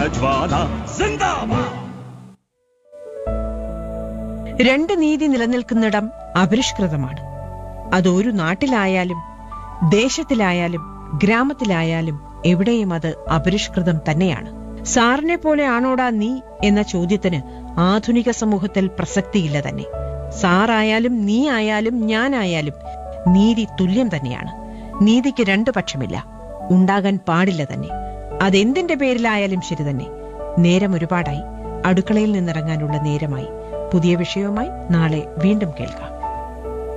ജ്വാല സിന്ദാബാദ് രണ്ട് നീതി നിലനിൽക്കുന്നിടം അപരിഷ്കൃതമാണ് അത് ഒരു നാട്ടിലായാലും ദേശത്തിലായാലും ഗ്രാമത്തിലായാലും എവിടെയും അത് അപരിഷ്കൃതം തന്നെയാണ് സാറിനെ പോലെ ആണോടാ നീ എന്ന ചോദ്യത്തിന് ആധുനിക സമൂഹത്തിൽ പ്രസക്തിയില്ല തന്നെ സാറായാലും നീ ആയാലും ഞാനായാലും നീതി തുല്യം തന്നെയാണ് നീതിക്ക് രണ്ടു പക്ഷമില്ല ഉണ്ടാകാൻ പാടില്ല തന്നെ അതെന്തിന്റെ പേരിലായാലും ശരി തന്നെ നേരം ഒരുപാടായി അടുക്കളയിൽ നിന്നിറങ്ങാനുള്ള നേരമായി പുതിയ വിഷയവുമായി നാളെ വീണ്ടും കേൾക്കാം